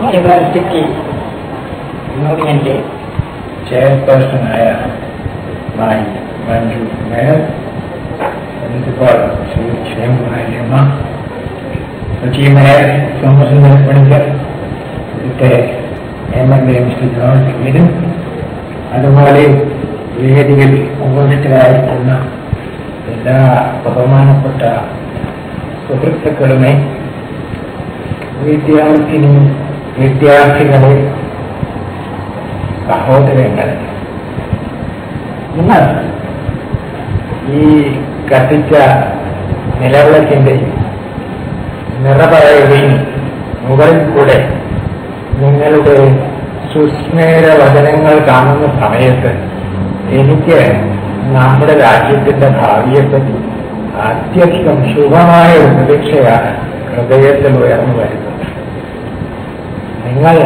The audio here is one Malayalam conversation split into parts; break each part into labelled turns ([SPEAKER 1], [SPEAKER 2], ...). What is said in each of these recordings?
[SPEAKER 1] യൂണിവേഴ്സിറ്റി യൂണിയന്റെ ചെയർപേഴ്സണായ മായി മഞ്ജു മേയർ പ്രിൻസിപ്പാൾ ശ്രീ ക്ഷേമമാര്യമ്മ കൊച്ചി മേയർ സോമസുന്ദര പണിക്കർ ഇവിടുത്തെ M L A mister George വിനും അതുപോലെ വേദിയിൽ ഉപവിഷ്ടരായിരിക്കുന്ന എല്ലാ ബഹുമാനപ്പെട്ട സുഹൃത്തുക്കളുമേ വിദ്യാർത്ഥിനി വിദ്യാർത്ഥികളെ സഹോദരങ്ങൾ ഇന്ന് ഈ കത്തിച്ച നിലവിളക്കിന്റെ നിറപറയുകയും മുകളിൽ കൂടെ നിങ്ങളുടെ സുസ്മേര വചനങ്ങൾ കാണുന്ന സമയത്ത് എനിക്ക് നമ്മുടെ രാജ്യത്തിന്റെ ഭാവിയെപ്പറ്റി അത്യധികം ശുഭമായ ഒരു പ്രതീക്ഷയാണ് ഹൃദയത്തിൽ ഉയർന്നു വരുന്നത് നിങ്ങൾ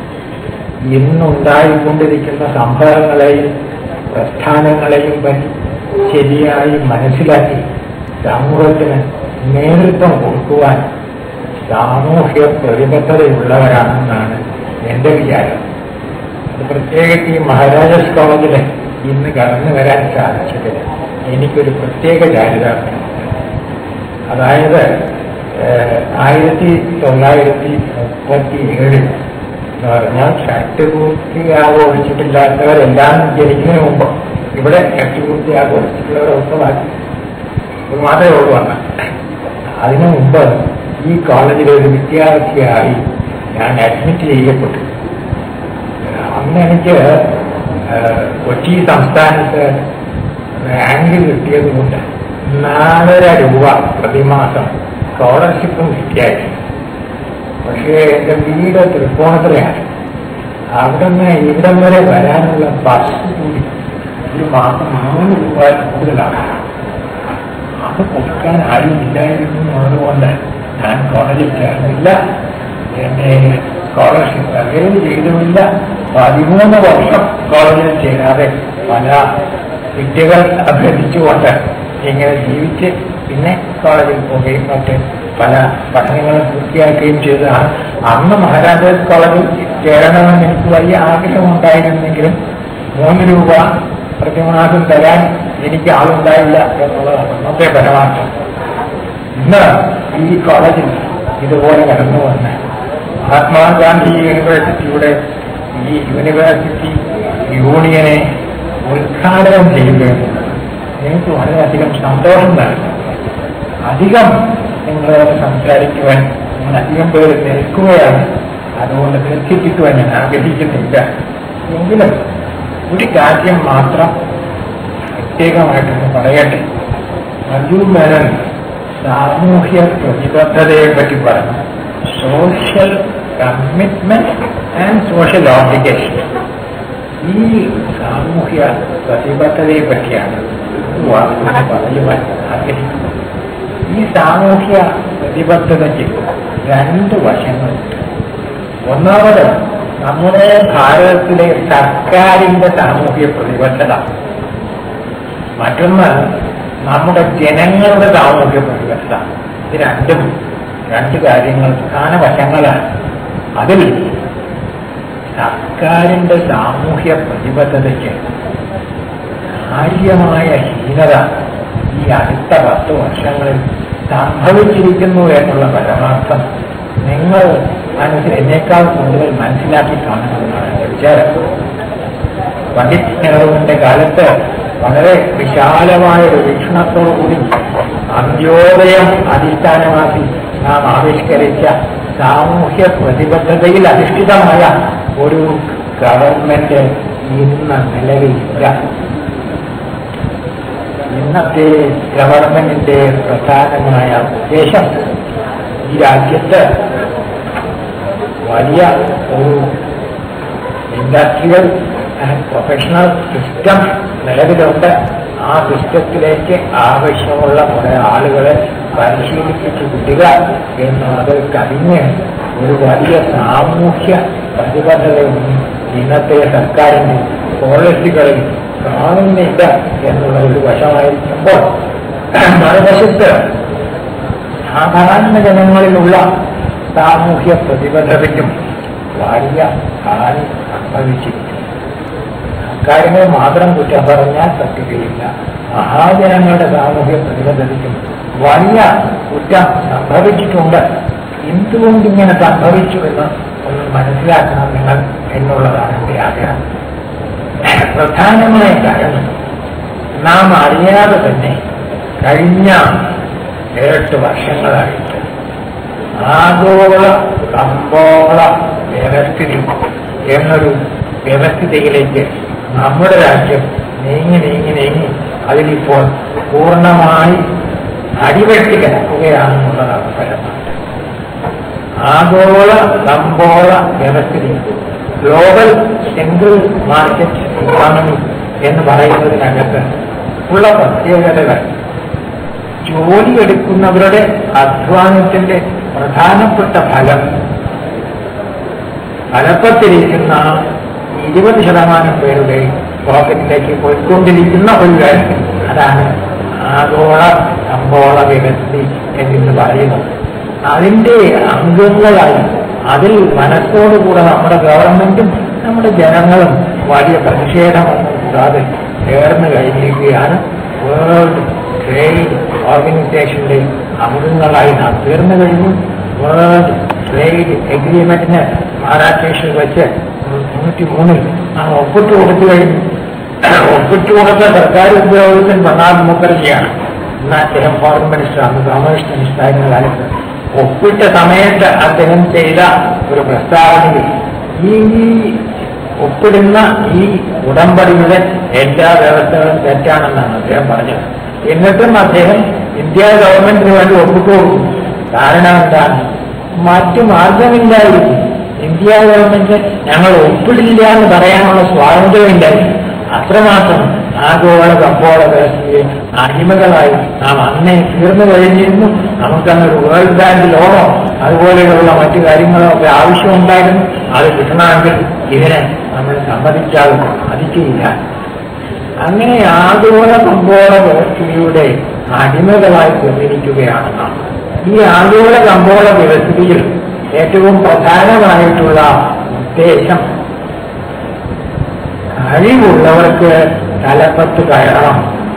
[SPEAKER 1] ഇന്നുണ്ടായിക്കൊണ്ടിരിക്കുന്ന സംഭവങ്ങളെയും പ്രസ്ഥാനങ്ങളെയും പറ്റി ശരിയായി മനസ്സിലാക്കി സമൂഹത്തിന് നേതൃത്വം കൊടുക്കുവാൻ സാമൂഹ്യ പ്രതിബദ്ധതയുള്ളവരാണെന്നാണ് എന്റെ വിചാരം അത് പ്രത്യേകിച്ച് ഈ മഹാരാജാസ് കോളേജിൽ ഇന്ന് കടന്നു വരാൻ സാധിച്ചതിൽ എനിക്കൊരു പ്രത്യേക ചാരിതാർത്ഥ്യമുണ്ട് അതായത് ഏഹ്, ആയിരത്തി തൊള്ളായിരത്തി മുപ്പത്തി ഏഴിൽ എന്ന് പറഞ്ഞാൽ ഷട്ടുപൂർത്തി ആഘോഷിച്ചിട്ടില്ലാത്തവരെല്ലാം ജനിക്കുന്നതിന് മുമ്പ് ഇവിടെ ഷട്ടുപൂർത്തി ആഘോഷിച്ചിട്ടുള്ളവരൊക്കെ ബാക്കി ഇത് മാത്രമേ ഉള്ളൂ അന്ന് അതിനു മുമ്പ് ഈ കോളേജിലെ ഒരു വിദ്യാർത്ഥിയായി ഞാൻ അഡ്മിറ്റ് ചെയ്യപ്പെട്ടു അന്ന് എനിക്ക് ഏഹ്, കൊച്ചി സംസ്ഥാനത്ത് റാങ്ക് കിട്ടിയത് കൊണ്ട് നാലര രൂപ പ്രതിമാസം സ്കോളർഷിപ്പും കിട്ടിയായിരുന്നു പക്ഷേ എന്റെ വീട് തൃക്കോണത്തിലാണ് അവിടുന്ന് ഇവിടം വരെ വരാനുള്ള ബസ് കൂടി ഒരു മാസം മൂന്ന് രൂപ കൂടുതലാണ് അത് കൊടുക്കാൻ ആരും ഇല്ലായിരുന്നു എന്നുള്ളതുകൊണ്ട് ഞാൻ കോളേജിൽ ചേർന്നില്ല എന്നെ സ്കോളർഷിപ്പ് അവൈൽ ചെയ്തുമില്ല പതിമൂന്ന് വർഷം കോളേജിൽ ചേരാതെ പല വിദ്യകൾ അഭ്യസിച്ചുകൊണ്ട് ഇങ്ങനെ ജീവിച്ച് പിന്നെ കോളേജിൽ പോവുകയും മറ്റ് പല പഠനങ്ങളും പൂർത്തിയാക്കുകയും ചെയ്തതാണ് അന്ന് മഹാരാജാസ് കോളേജിൽ ചേരണമെന്ന് എനിക്ക് വലിയ ആഗ്രഹമുണ്ടായിരുന്നെങ്കിലും മൂന്ന് രൂപ പ്രതിമാസം തരാൻ എനിക്ക് ആളുണ്ടായില്ല എന്നുള്ളതാണ് അന്നത്തെ പരമാർത്ഥം ഇന്ന് ഈ കോളേജിൽ ഇതുപോലെ കടന്നു വന്ന് മഹാത്മാഗാന്ധി യൂണിവേഴ്സിറ്റിയുടെ ഈ യൂണിവേഴ്സിറ്റി യൂണിയനെ ഉദ്ഘാടനം ചെയ്യുകയെന്നുള്ളത് എനിക്ക് വളരെയധികം സന്തോഷം നൽകുന്നു അധികം നിങ്ങളോട് സംസാരിക്കുവാൻ നിങ്ങൾ അധികം പേര് നിൽക്കുകയാണ് അതുകൊണ്ട് ദീർഘിപ്പിക്കുവാൻ ഞാൻ ആഗ്രഹിക്കുന്നില്ല എങ്കിലും ഒരു കാര്യം മാത്രം പ്രത്യേകമായിട്ടൊന്ന് പറയട്ടെ മഞ്ജു മേനൻ സാമൂഹ്യ പ്രതിബദ്ധതയെ പറ്റി പറഞ്ഞു social commitment and social obligation ഈ സാമൂഹ്യ പ്രതിബദ്ധതയെ പറ്റിയാണ് ഒരു വാക്ക് പറയുവാൻ ആഗ്രഹിക്കുന്നത് ഈ സാമൂഹ്യ പ്രതിബദ്ധതയ്ക്ക് രണ്ട് വശങ്ങളുണ്ട് ഒന്നാമത് നമ്മുടെ ഭാരതത്തിലെ സർക്കാരിന്റെ സാമൂഹ്യ പ്രതിബദ്ധത മറ്റൊന്ന് നമ്മുടെ ജനങ്ങളുടെ സാമൂഹ്യ പ്രതിബദ്ധത ഇത് രണ്ടും രണ്ട് കാര്യങ്ങൾ പ്രധാന വശങ്ങളാണ് അതിൽ സർക്കാരിന്റെ സാമൂഹ്യ പ്രതിബദ്ധതയ്ക്ക് കാര്യമായ ഹീനത ഈ അടുത്ത പത്ത് വർഷങ്ങളിൽ സംഭവിച്ചിരിക്കുന്നു എന്നുള്ള പരമാർത്ഥം നിങ്ങൾ മനസ്സിൽ എന്നേക്കാൾ കൂടുതൽ മനസ്സിലാക്കി കാണണമെന്നാണ് എന്റെ വിചാരം പണ്ഡിറ്റ് നെഹ്റുവിന്റെ കാലത്ത് വളരെ വിശാലമായ ഒരു വീക്ഷണത്തോടുകൂടി അന്ത്യോദയം അടിസ്ഥാനമാക്കി നാം ആവിഷ്കരിച്ച സാമൂഹ്യ പ്രതിബദ്ധതയിൽ അധിഷ്ഠിതമായ ഒരു ഗവൺമെന്റ് ഇന്ന് നിലവിലില്ല ഇന്നത്തെ ഗവൺമെന്റിന്റെ പ്രധാനമായ ഉദ്ദേശം ഈ രാജ്യത്ത് വലിയ ഒരു ഇൻഡസ്ട്രിയൽ ആൻഡ് പ്രൊഫഷണൽ സിസ്റ്റം നിലവിലുണ്ട് ആ സിസ്റ്റത്തിലേക്ക് ആവശ്യമുള്ള കുറെ ആളുകളെ പരിശീലിപ്പിച്ച് വിടുക എന്നത് കവിഞ്ഞ് ഒരു വലിയ സാമൂഹ്യ പ്രതിബദ്ധതയൊന്നും ഇന്നത്തെ സർക്കാരിന്റെ പോളിസികളിൽ കാണുന്നില്ല എന്നുള്ള ഒരു വശമായിരിക്കുമ്പോൾ മറുവശത്ത് സാധാരണ ജനങ്ങളിലുള്ള സാമൂഹ്യ പ്രതിബദ്ധതയ്ക്കും വലിയ ഹാനി സംഭവിച്ചിരിക്കുന്നു അക്കാര്യങ്ങൾ മാത്രം കുറ്റം പറഞ്ഞാൽ പറ്റുകയില്ല മഹാജനങ്ങളുടെ സാമൂഹ്യ പ്രതിബദ്ധതയ്ക്കും വലിയ കുറ്റം സംഭവിച്ചിട്ടുണ്ട് എന്തുകൊണ്ട് ഇങ്ങനെ സംഭവിച്ചു എന്ന് ഒന്ന് മനസ്സിലാക്കണം നിങ്ങൾ എന്നുള്ളതാണ് എന്റെ ആഗ്രഹം പ്രധാനമായ കാരണം നാം അറിയാതെ തന്നെ കഴിഞ്ഞ ഏഴെട്ട് വർഷങ്ങളായിട്ട് ആഗോള കമ്പോള വ്യവസ്ഥിതി എന്നൊരു വ്യവസ്ഥിതിയിലേക്ക് നമ്മുടെ രാജ്യം നീങ്ങി നീങ്ങി നീങ്ങി അതിലിപ്പോൾ പൂർണ്ണമായി അടിവെട്ടി കിടക്കുകയാണെന്നുള്ളതാണ് ഫലമായിട്ട് ആഗോള കമ്പോള വ്യവസ്ഥിതി ഗ്ലോബൽ സിംഗിൾ മാർക്കറ്റ് ഇക്കോണമി എന്ന് പറയുന്നതിനകത്ത് ഉള്ള പ്രത്യേകതകൾ ജോലിയെടുക്കുന്നവരുടെ അധ്വാനത്തിന്റെ പ്രധാനപ്പെട്ട ഫലം ഫലപ്പത്തിരിക്കുന്ന ഇരുപത് ശതമാനം പേരുടെ പോക്കറ്റിലേക്ക് പോയിക്കൊണ്ടിരിക്കുന്ന ഒരു കാര്യം അതാണ് ആഗോള കമ്പോള വ്യവസ്ഥി എന്ന് പറയുന്നത് അതിന്റെ അംഗങ്ങളായി അതിൽ മനസ്സോടുകൂടെ നമ്മുടെ ഗവൺമെന്റും നമ്മുടെ ജനങ്ങളും വലിയ പ്രതിഷേധമൊന്നും കൂടാതെ ചേർന്ന് കഴിഞ്ഞിരിക്കുകയാണ് വേൾഡ് ട്രേഡ് ഓർഗനൈസേഷന്റെ അംഗങ്ങളായി നാം തീർന്നു കഴിഞ്ഞു വേൾഡ് ട്രേഡ് എഗ്രിമെന്റിന് മഹാരാഷ്ട്രയിൽ വെച്ച് തൊണ്ണൂറ്റി മൂന്നിൽ നാം ഒപ്പിട്ട് കൊടുത്തു കഴിഞ്ഞു ഒപ്പിട്ട് കൊടുത്ത സർക്കാർ ഉദ്യോഗസ്ഥൻ പ്രണാബ് മുഖർജിയാണ് ഇന്ന് അദ്ദേഹം ഫോറിൻ മിനിസ്റ്റർ അന്ന് കോമേഴ്സ് മിനിസ്റ്റർ ആയിരുന്ന കാലത്ത് ഒപ്പിട്ട സമയത്ത് അദ്ദേഹം ചെയ്ത ഒരു പ്രസ്താവനയിൽ ഈ ഒപ്പിടുന്ന ഈ ഉടമ്പടിയുടെ എല്ലാ വ്യവസ്ഥകളും തെറ്റാണെന്നാണ് അദ്ദേഹം പറഞ്ഞത് എന്നിട്ടും അദ്ദേഹം ഇന്ത്യ ഗവൺമെന്റിന് വേണ്ടി ഒപ്പിട്ടു കൊടുക്കും കാരണം എന്താണ് മറ്റു മാർഗമില്ലായിരുന്നു ഇന്ത്യ ഗവൺമെന്റ് ഞങ്ങൾ ഒപ്പിടില്ല എന്ന് പറയാനുള്ള സ്വാതന്ത്ര്യമില്ലായിരുന്നു അത്രമാത്രം ആഗോള കമ്പോള വ്യവസ്ഥയെ അടിമകളായി നാം അന്നേ തീർന്നു കഴിഞ്ഞിരുന്നു നമുക്കന്നൊരു വേൾഡ് ബാങ്ക് ലോണോ അതുപോലെയുള്ള മറ്റു കാര്യങ്ങളോ ഒക്കെ ആവശ്യമുണ്ടായിരുന്നു അത് കിട്ടണമെങ്കിൽ ഇതിനെ നമ്മൾ സമ്മതിച്ചാൽ സാധിക്കില്ല അങ്ങനെ ആഗോള കമ്പോള വ്യവസ്ഥയുടെ അടിമകളായി തീർന്നിരിക്കുകയാണ് നാം ഈ ആഗോള കമ്പോള വ്യവസ്ഥയിൽ ഏറ്റവും പ്രധാനമായിട്ടുള്ള ഉദ്ദേശം കഴിവുള്ളവർക്ക് തലപ്പത്ത് കയറണം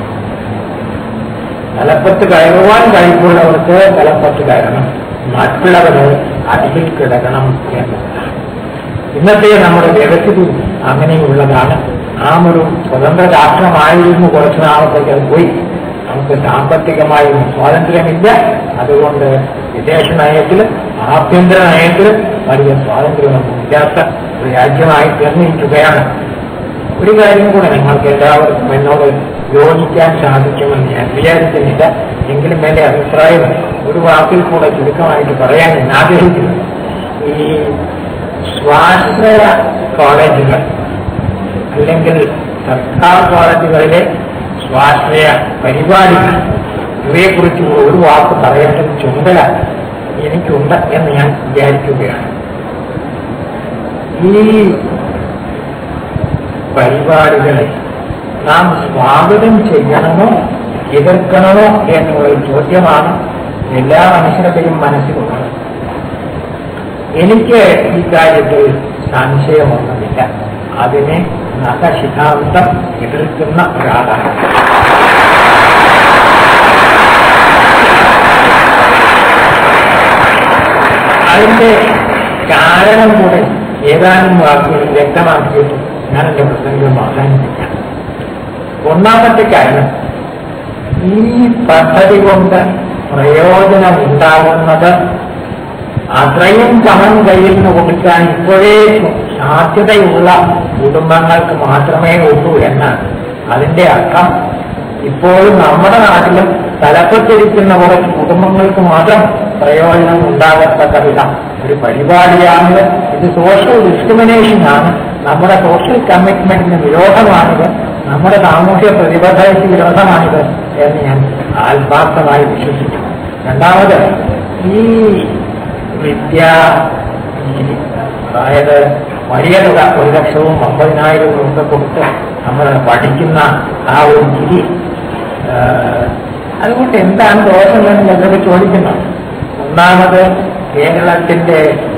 [SPEAKER 1] തലപ്പത്ത് കയറുവാൻ കഴിവുള്ളവർക്ക് തലപ്പത്ത് കയറണം മറ്റുള്ളവര് അടിയിൽ കിടക്കണം എന്നതാണ് ഇന്നത്തെ നമ്മുടെ വ്യവസ്ഥിതി അങ്ങനെയുള്ളതാണ് നാം ഒരു സ്വതന്ത്ര രാഷ്ട്രമായിരുന്നു കുറച്ചു നാളത്തേക്ക് അത് പോയി നമുക്ക് സാമ്പത്തികമായി സ്വാതന്ത്ര്യമില്ല അതുകൊണ്ട് വിദേശ നയത്തിൽ ആഭ്യന്തര നയത്തിൽ വലിയ സ്വാതന്ത്ര്യമൊന്നും ഇല്ലാത്ത ഒരു രാജ്യമായി തീർന്നിരിക്കുകയാണ് ഒരു കാര്യം കൂടെ നിങ്ങൾക്ക് എല്ലാവർക്കും എന്നോട് യോജിക്കാൻ സാധിക്കുമെന്ന് ഞാൻ വിചാരിക്കുന്നില്ല എങ്കിലും എന്റെ അഭിപ്രായം ഒരു വാക്കിൽ കൂടെ ചുരുക്കമായിട്ട് പറയാൻ ഞാൻ ആഗ്രഹിക്കുന്നു ഈ സ്വാശ്രയ കോളേജുകൾ അല്ലെങ്കിൽ സർക്കാർ കോളേജുകളിലെ സ്വാശ്രയ പരിപാടികൾ ഇവയെക്കുറിച്ച് ഒരു വാക്ക് പറയേണ്ടത് ചുമതല എനിക്കുണ്ട് എന്ന് ഞാൻ വിചാരിക്കുകയാണ് ഈ പരിപാടികളെ നാം സ്വാഗതം ചെയ്യണമോ എതിർക്കണമോ എന്നുള്ള ചോദ്യമാണ് എല്ലാ മനുഷ്യരുടെയും മനസ്സിലുള്ളത് എനിക്ക് ഈ കാര്യത്തിൽ സംശയമൊന്നുമില്ല അതിനെ നഖശിഖാന്തം എതിർക്കുന്ന ഒരാളാണ് അതിന്റെ കാരണം കൂടെ ഏതാനും വാക്കുകൾ വ്യക്തമാക്കിയിട്ട് ഞാൻ എന്റെ പ്രസംഗം അവസാനിപ്പിക്കാം ഒന്നാമത്തെ കാര്യം ഈ പദ്ധതി കൊണ്ട് പ്രയോജനമുണ്ടാകുന്നത് അത്രയും പണം കയ്യിൽ നിന്ന് കൊടുക്കാൻ ഇപ്പോഴേ സാധ്യതയുള്ള കുടുംബങ്ങൾക്ക് മാത്രമേ ഉള്ളൂ എന്നാണ് അതിന്റെ അർത്ഥം ഇപ്പോഴും നമ്മുടെ നാട്ടിലും തലപ്പത്തിരിക്കുന്ന കുറച്ച് കുടുംബങ്ങൾക്ക് മാത്രം പ്രയോജനം ഉണ്ടാകത്തക്ക വിധം ഒരു പരിപാടിയാണിത് ഇത് സോഷ്യൽ ഡിസ്ക്രിമിനേഷൻ ആണ് നമ്മുടെ സോഷ്യൽ കമ്മിറ്റ്മെന്റിന് വിരോധമാണിത് നമ്മുടെ സാമൂഹ്യ പ്രതിബദ്ധതയ്ക്ക് വിരോധമാണിത് എന്ന് ഞാൻ ആത്മാർത്ഥമായി വിശ്വസിക്കുന്നു രണ്ടാമത് ഈ വിദ്യ ഈ അതായത് വലിയ തുക ഒരു ലക്ഷവും അമ്പതിനായിരവും ഒക്കെ കൊടുത്ത് നമ്മൾ പഠിക്കുന്ന ആ ഒരു രീതി അതുകൊണ്ട് എന്താണ് ദോഷം എന്ന് എന്നോട് ചോദിക്കുന്നത് ഒന്നാമത് കേരളത്തിന്റെ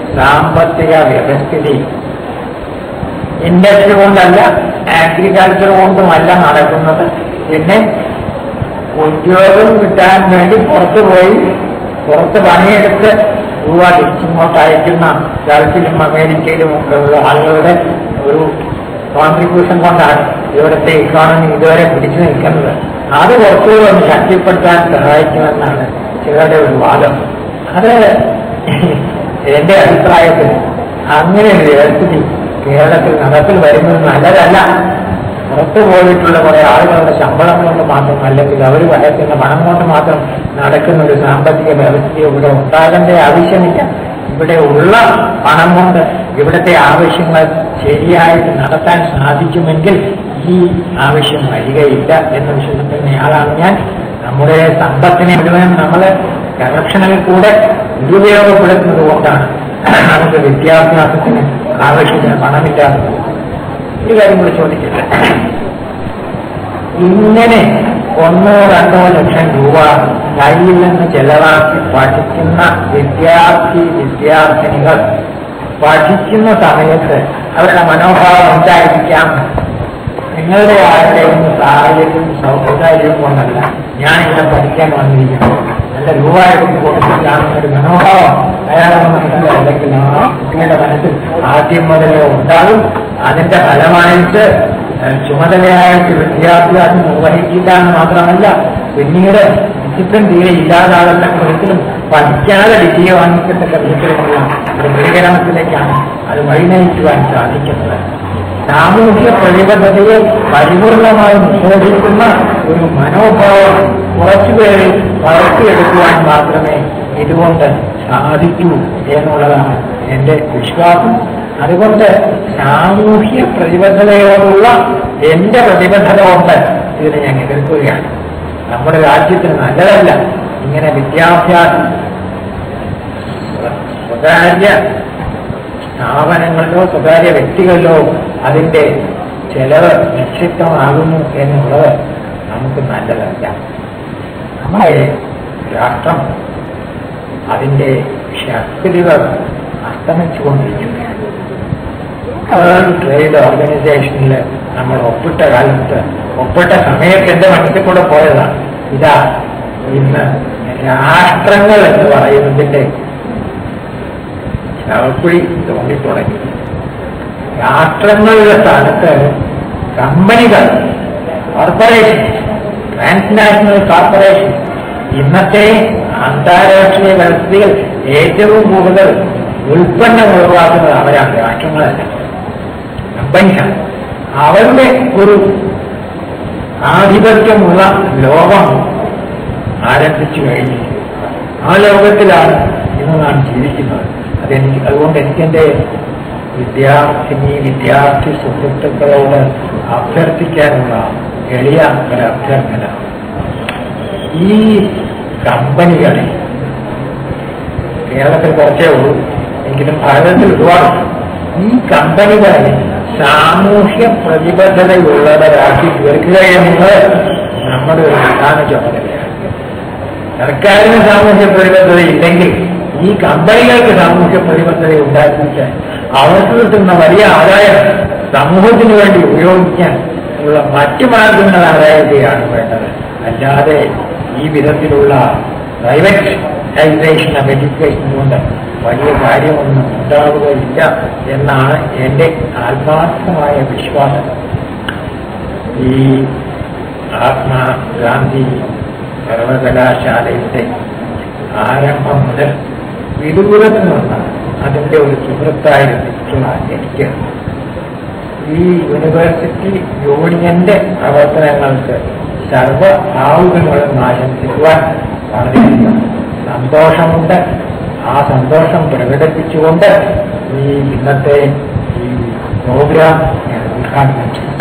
[SPEAKER 1] സാമ്പത്തിക വ്യവസ്ഥിതി ഇൻഡസ്ട്രി കൊണ്ടല്ല അഗ്രികൾച്ചർ കൊണ്ടുമല്ല നടക്കുന്നത് പിന്നെ ഉദ്യോഗം കിട്ടാൻ വേണ്ടി പുറത്തു പോയി പുറത്ത് പണിയെടുത്ത് രൂപ തിരിച്ചിങ്ങോട്ട് അയക്കുന്ന ഗൾഫിലും അമേരിക്കയിലും ഒക്കെ ഉള്ള ആളുകളുടെ ഒരു കോൺട്രിബ്യൂഷൻ കൊണ്ടാണ് ഇവിടുത്തെ ഇക്കോണമി ഇതുവരെ പിടിച്ചു നിൽക്കുന്നത് അത് കുറച്ചുകൂടി ഒന്ന് ശക്തിപ്പെടുത്താൻ സഹായിക്കുമെന്നാണ് ചിലരുടെ ഒരു വാദം അത് എന്റെ അഭിപ്രായത്തിൽ അങ്ങനെ ഒരു വ്യവസ്ഥിതി കേരളത്തിൽ നടപ്പിൽ വരുന്നത് നല്ലതല്ല പുറത്തു പോയിട്ടുള്ള കുറെ ആളുകളുടെ ശമ്പളം കൊണ്ട് മാത്രം അല്ലെങ്കിൽ അവർ വയക്കുന്ന പണം കൊണ്ട് മാത്രം നടക്കുന്ന ഒരു സാമ്പത്തിക വ്യവസ്ഥ ഇവിടെ ഉണ്ടാകേണ്ട ആവശ്യമില്ല ഇവിടെ ഉള്ള പണം കൊണ്ട് ഇവിടുത്തെ ആവശ്യങ്ങൾ ശരിയായിട്ട് നടത്താൻ സാധിക്കുമെങ്കിൽ ഈ ആവശ്യം വരികയില്ല എന്ന വിശ്വസിക്കുന്നയാളാണ് ഞാൻ നമ്മുടെ സമ്പത്തിനെ മുഴുവൻ നമ്മൾ കറപ്ഷനിൽ കൂടെ ദുരുപയോഗപ്പെടുത്തുന്നത് കൊണ്ടാണ് നമുക്ക് വിദ്യാഭ്യാസത്തിന് ആവശ്യത്തിന് പണമില്ലാതെ ഒരു കാര്യം കൂടി ചോദിക്കട്ടെ ഇങ്ങനെ ഒന്നോ രണ്ടോ ലക്ഷം രൂപ കയ്യിൽ നിന്ന് ചെലവാക്കി പഠിക്കുന്ന വിദ്യാർത്ഥി വിദ്യാർത്ഥിനികൾ പഠിക്കുന്ന സമയത്ത് അവരുടെ മനോഭാവം എന്തായിരിക്കാം നിങ്ങളുടെ ആരുടെയും സാഹചര്യം സൗകര്യം കൊണ്ടല്ല ഞാൻ ഇവിടെ പഠിക്കാൻ വന്നിരിക്കുന്നു നല്ല രൂപ എടുത്ത് കൊടുത്തിട്ടാണ് ഒരു മനോഭാവം അയാളുടെ മനസ്സിൽ അല്ലെങ്കിൽ ആ കുട്ടിയുടെ മനസ്സിൽ ആദ്യം മുതലേ ഉണ്ടാകും അതിന്റെ ഫലമായിട്ട് ഏഹ്, ചുമതലയായിട്ട് വിദ്യാഭ്യാസം നിർവഹിക്കില്ല എന്ന് മാത്രമല്ല പിന്നീട് ഡിസിപ്ലിൻ തീരെ ഇല്ലാതാകുന്ന വിധത്തിലും പഠിക്കാതെ ഡിഗ്രി വാങ്ങിക്കത്തക്ക വിധത്തിലുള്ള ഒരു പ്രതികരണത്തിലേക്കാണ് അത് വഴിനയിക്കുവാൻ സാധിക്കുന്നത് സാമൂഹ്യ പ്രതിബദ്ധതയെ പരിപൂർണമായി നിഷേധിക്കുന്ന ഒരു മനോഭാവം കുറച്ചുപേരെ വളർത്തിയെടുക്കുവാൻ മാത്രമേ ഇതുകൊണ്ട് സാധിക്കൂ എന്നുള്ളതാണ് എന്റെ വിശ്വാസം അതുകൊണ്ട് സാമൂഹ്യ പ്രതിബദ്ധതയോടുള്ള എന്റെ പ്രതിബദ്ധത കൊണ്ട് ഇതിനെ ഞാൻ എതിർക്കുകയാണ് നമ്മുടെ രാജ്യത്തിന് നല്ലതല്ല ഇങ്ങനെ വിദ്യാഭ്യാസം സ്വകാര്യ സ്ഥാപനങ്ങളിലോ സ്വകാര്യ വ്യക്തികളിലോ അതിന്റെ ചെലവ് നിക്ഷിപ്തമാകുന്നു എന്നുള്ളത് നമുക്ക് നല്ലതല്ല നമ്മുടെ രാഷ്ട്രം അതിന്റെ ശക്തികൾ അസ്തമിച്ചുകൊണ്ടിരിക്കുകയാണ് വേൾഡ് ട്രേഡ് ഓർഗനൈസേഷനിൽ നമ്മൾ ഒപ്പിട്ട കാലത്ത് ഒപ്പിട്ട സമയത്ത് എന്റെ മനസ്സിൽ കൂടെ പോയതാണ് ഇതാ ഇന്ന് രാഷ്ട്രങ്ങൾ എന്ന് പറയുന്നതിന്റെ ശവക്കുഴി തോന്നിത്തുടങ്ങി രാഷ്ട്രങ്ങളുടെ സ്ഥാനത്ത് കമ്പനികൾ കോർപ്പറേഷൻ ട്രാൻസ്നാഷണൽ കോർപ്പറേഷൻ ഇന്നത്തെ അന്താരാഷ്ട്രീയ വ്യവസ്ഥയിൽ ഏറ്റവും കൂടുതൽ ഉൽപ്പന്നം ഉളവാക്കുന്നത് അവരാണ് രാഷ്ട്രങ്ങളല്ല കമ്പനിയാണ് അവരുടെ ഒരു ആധിപത്യമുള്ള ലോകം ആരംഭിച്ചു കഴിഞ്ഞു ആ ലോകത്തിലാണ് ഇന്ന് നാം ജീവിക്കുന്നത് അതെനിക്ക് അതുകൊണ്ട് എനിക്കെന്റെ വിദ്യാർത്ഥിനി വിദ്യാർത്ഥി സുഹൃത്തുക്കളോട് അഭ്യർത്ഥിക്കാനുള്ള എളിയ ഒരു അഭ്യർത്ഥന ഈ കമ്പനികളെ കേരളത്തിൽ കുറച്ചേ ഉള്ളൂ എങ്കിലും ഭാരതത്തിൽ ഒരുപാട് ഈ കമ്പനികളെ സാമൂഹ്യ പ്രതിബദ്ധതയുള്ളവരാക്കി തീർക്കുക എന്നത് നമ്മുടെ ഒരു പ്രധാന ചുമതലയാണ് സർക്കാരിന് സാമൂഹ്യ പ്രതിബദ്ധത ഇല്ലെങ്കിൽ ഈ കമ്പനികൾക്ക് സാമൂഹ്യ പ്രതിബദ്ധത ഉണ്ടാക്കിയിട്ട് അവർക്ക് കിട്ടുന്ന വലിയ ആദായം സമൂഹത്തിന് വേണ്ടി ഉപയോഗിക്കാൻ ഉള്ള മറ്റു മാർഗങ്ങൾ ആദായത്തെയാണ് വേണ്ടത് അല്ലാതെ ഈ വിധത്തിലുള്ള പ്രൈവറ്റൈസേഷൻ ഓഫ് എഡ്യൂക്കേഷൻ കൊണ്ട് വലിയ കാര്യമൊന്നും ഉണ്ടാവുകയില്ല എന്നാണ് എന്റെ ആത്മാർത്ഥമായ വിശ്വാസം ഈ മഹാത്മാ ഗാന്ധി സർവകലാശാലയുടെ ആരംഭം മുതൽ വിദൂരത്ത് നിന്ന് അതിന്റെ ഒരു സുഹൃത്തായിരുന്നിട്ടുള്ള എനിക്ക് ഈ യൂണിവേഴ്സിറ്റി യൂണിയന്റെ പ്രവർത്തനങ്ങൾക്ക് സർവ ഭാവുകങ്ങളും ആശംസിക്കുവാൻ വളരെയധികം സന്തോഷമുണ്ട് ആ സന്തോഷം പ്രകടിപ്പിച്ചുകൊണ്ട് ഈ ഇന്നത്തെ ഈ പ്രോഗ്രാം ഞാൻ ഉദ്ഘാടനം ചെയ്തു